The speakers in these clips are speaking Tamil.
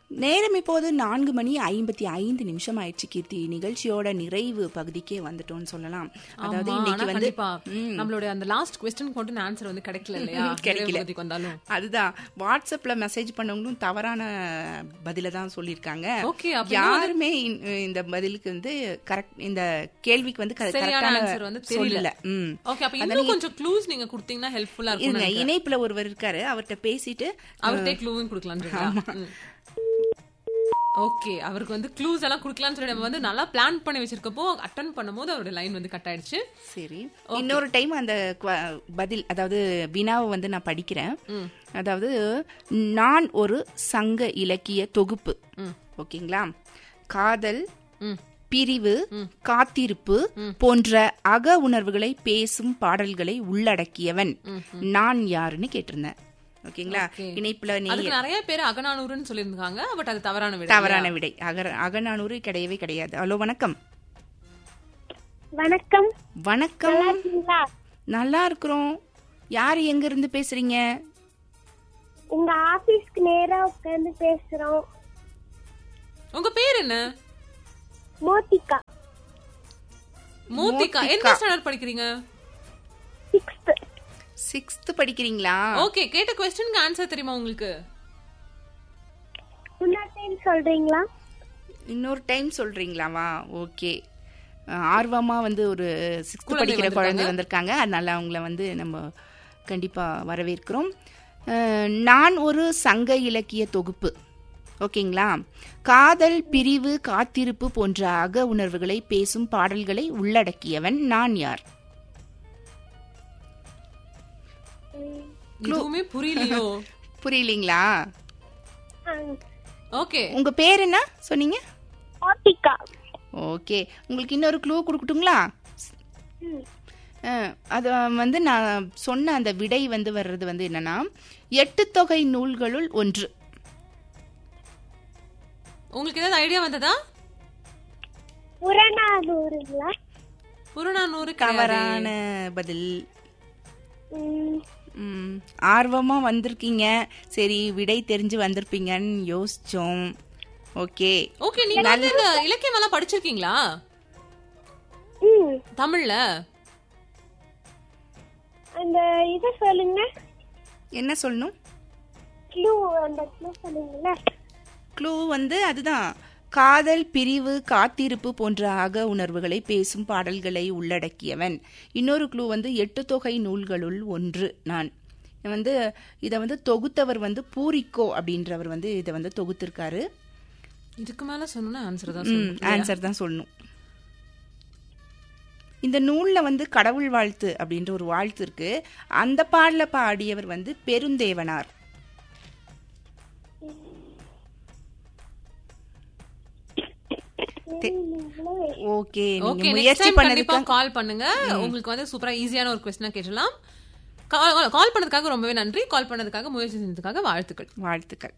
நேரம் இப்போது நான்கு மணி ஐம்பத்தி ஐந்து நிமிஷம் ஆயிடுச்சு கீர்த்தி நிகழ்ச்சியோட நிறைவு பகுதிக்கே வந்துட்டோம்னு சொல்லலாம் அதாவது ஆமா, இன்னைக்கு ஆனா வந்து கண்டிப்பா நம்மளுடைய அந்த லாஸ்ட் கொஸ்டின் கொண்டு ஆன்சர் வந்து கிடைக்கல இல்லையா கிடைக்கல. நிறைவு பகுதிக்கு வந்தாலும் அதுதான் வாட்ஸ்அப்ல மெசேஜ் பண்ணவங்களும் தவறான பதில தான் சொல்லியிருக்காங்க ஓகே அப்ப யாருமே இந்த- இந்த பதிலுக்கு வந்து கரெக்ட் இந்த கேள்விக்கு வந்து கரெக்ட்- சரியான கரெக்டான ஆன்சர் வந்து தெரியல சொல்லல ம் ஓகே அப்ப இன்னும் கொஞ்சம் க்ளூஸ் நீங்க கொடுத்தீங்கன்னா ஹெல்ப்ஃபுல்லா இருக்கும் இருங்க இணைப்புல ஒருவர் இருக்காரு அவர்கிட்ட பேசிட்டு அவர்கிட்ட க்ளூவும் கொடுக்கலாம் ஓகே அவருக்கு வந்து க்ளூஸ் எல்லாம் கொடுக்கலாம்னு சொல்லி நம்ம வந்து நல்லா பிளான் பண்ணி வச்சிருக்கப்போ அட்டன் பண்ணும்போது அவருடைய லைன் வந்து கட் ஆயிடுச்சு சரி இன்னொரு டைம் அந்த குவ- பதில் அதாவது வினாவை வந்து நான் படிக்கிறேன் அதாவது நான் ஒரு சங்க இலக்கிய தொகுப்பு ஓகேங்களா காதல் ம். பிரிவு காத்திருப்பு போன்ற அக உணர்வுகளை பேசும் பாடல்களை உள்ளடக்கியவன் நான் யாருன்னு கேட்டிருந்தேன் ஓகேங்களா இணைப்புல நீ அதுக்கு நிறைய பேர் அகநானூறுன்னு சொல்லியிருந்தாங்க பட் அது தவறான விட தவறான விடை அகர அகநானூறு கிடையவே கிடையாது ஹலோ வணக்கம் வணக்கம் வணக்கம் நல்லா இருக்கீங்களா நல்லா இருக்கிறோம் யார் எங்க இருந்து பேசுறீங்க உங்க ஆபீஸ்க்கு நேரா உட்கார்ந்து பேசுறோம் உங்க பேர் என்ன மோதிகா மூத்திகா எந்த ஸ்டாண்டர்ட் படிக்கிறீங்க சிக்ஸ்த் சிக்ஸ்த் படிக்கிறீங்களா ஓகே கேட்ட கொஸ்டினுக்கு ஆன்சர் தெரியுமா உங்களுக்கு இன்னொரு டைம் சொல்றீங்களா இன்னொரு டைம் சொல்றீங்களாவா ஓகே ஆர்வமா வந்து ஒரு சிக்ஸ்த் குழந்தை படிக்கிற குழந்தை வந்திருக்காங்க. வந்திருக்காங்க அதனால அவங்கள வந்து நம்ம கண்டிப்பா வரவேற்கிறோம் அஹ், நான் ஒரு சங்க இலக்கிய தொகுப்பு ஓகேங்களா காதல் பிரிவு காத்திருப்பு போன்ற அக உணர்வுகளை பேசும் பாடல்களை உள்ளடக்கியவன் நான் யார் எதுவுமே புரியலையோ புரியலீங்களா ஓகே உங்க பேர் என்ன சொன்னீங்க மோதிகா ஓகே உங்களுக்கு இன்னொரு க்ளூ கொடுக்கட்டுங்களா அஹ், அது வந்து நான் சொன்ன அந்த விடை வந்து வர்றது வந்து என்னன்னா எட்டு தொகை நூல்களுள் ஒன்று உங்களுக்கு ஏதாவது ஐடியா வந்ததா புறநானூறுங்களா புறநானூறு தவறான பதில் ம், ம், ஆர்வமா வந்திருக்கீங்க சரி விடை தெரிஞ்சு வந்திருப்பீங்கன்னு யோசிச்சோம் ஓகே ஓகே நீங்க வந்து இந்த இலக்கியம் எல்லாம் படிச்சிருக்கீங்களா ம். தமிழ்ல அந்த இத சொல்லுங்க என்ன சொல்லணும் க்ளூ அந்த க்ளூ சொல்லுங்களா க்ளூ வந்து அதுதான் காதல் பிரிவு காத்திருப்பு போன்ற அக உணர்வுகளை பேசும் பாடல்களை உள்ளடக்கியவன் இன்னொரு க்ளூ வந்து எட்டு தொகை நூல்களுள் ஒன்று நான் வந்து இதை வந்து தொகுத்தவர் வந்து பூரிக்கோ அப்படின்றவர் வந்து இதை வந்து தொகுத்திருக்காரு இதுக்கு மேல சொன்னா ஆன்சர் தான் ம் சொல்லணும். ஆன்சர் தான் சொல்லணும் இந்த நூல்ல வந்து கடவுள் வாழ்த்து அப்படின்ற ஒரு வாழ்த்து இருக்கு அந்த பாடல பாடியவர் வந்து பெருந்தேவனார் ஓகே நீங்க ஓகே நெக்ஸ்ட் முயற்சி டைம் கண்டிப்பா பண்ணதுக்கு கால் பண்ணுங்க உங்களுக்கு வந்து சூப்பரா ஈஸியான ஒரு கொஸ்டினா கேட்டலாம் கால் பண்ணதுக்காக ரொம்பவே நன்றி கால் பண்ணதுக்காக முயற்சி செஞ்சதுக்காக வாழ்த்துக்கள் வாழ்த்துக்கள்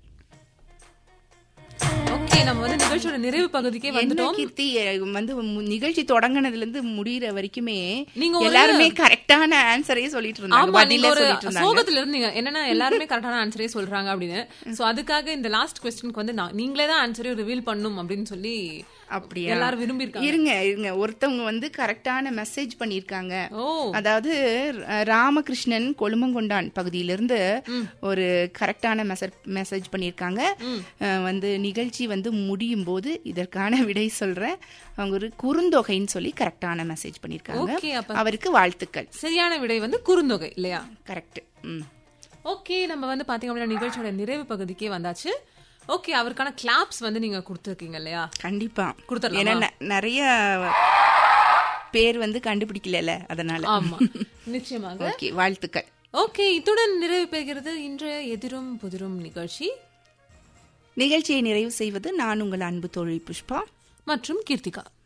ஓகே நம்ம வந்து நிகழ்ச்சியோட நிறைவு பகுதிக்கே என்ன வந்துட்டோம் கீர்த்தி அஹ், வந்து மு- நிகழ்ச்சி தொடங்கினதுல இருந்து முடியற வரைக்குமே நீங்க ஒரு- எல்லாருமே கரெக்டான ஆன்சரே சொல்லிட்டு இருந்தாங்க ஆமா நீங்க பதிலே ஒரு சொல்லிட்டு இருந்தாங்க சோகத்துல இருந்தீங்க என்னன்னா எல்லாருமே கரெக்டான ஆன்சரே சொல்றாங்க அப்படின்னு சோ அதுக்காக இந்த லாஸ்ட் கொஸ்டினுக்கு வந்து நான் நீங்களே தான் ஆன்சரே ரிவீல் பண்ணும் அப்படின்னு சொல்லி அப்படியா எல்லாரும் விரும்பி இருக்காங்க இருங்க இருங்க ஒருத்தவங்க வந்து கரெக்டான மெசேஜ் பண்ணிருக்காங்க ஓ அதாவது ர- ராமகிருஷ்ணன் கொழுமங்கொண்டான் பகுதியிலிருந்து ஒரு கரெக்டான மெசேஜ் பண்ணியிருக்காங்க அஹ் வந்து நிகழ்ச்சி வந்து முடியும் போது இதற்கான விடை சொல்றேன் அவங்க ஒரு குறுந்தொகைன்னு சொல்லி கரெக்டான மெசேஜ் பண்ணியிருக்காங்க ஓகே அப்ப அவருக்கு வாழ்த்துக்கள் சரியான விடை வந்து குறுந்தொகை இல்லையா கரெக்ட் ம் ஓகே நம்ம வந்து பாத்தீங்க அப்படின்னா நிகழ்ச்சியோட நிறைவு பகுதிக்கே வந்தாச்சு ஓகே அவருக்கான கிளாப்ஸ் வந்து நீங்க கொடுத்துருக்கீங்க இல்லையா கண்டிப்பா கொடுத்துடலாமா? ஏன்னா ந- நிறைய பேர் வந்து கண்டுபிடிக்கல அதனால ஆமா நிச்சயமாக ஓகே வாழ்த்துக்கள் ஓகே இத்துடன் நிறைவு பெறுகிறது இன்றைய எதிரும் புதிரும் நிகழ்ச்சி நிகழ்ச்சியை நிறைவு செய்வது நான் உங்கள் அன்பு தோழி புஷ்பா மற்றும் கீர்த்திகா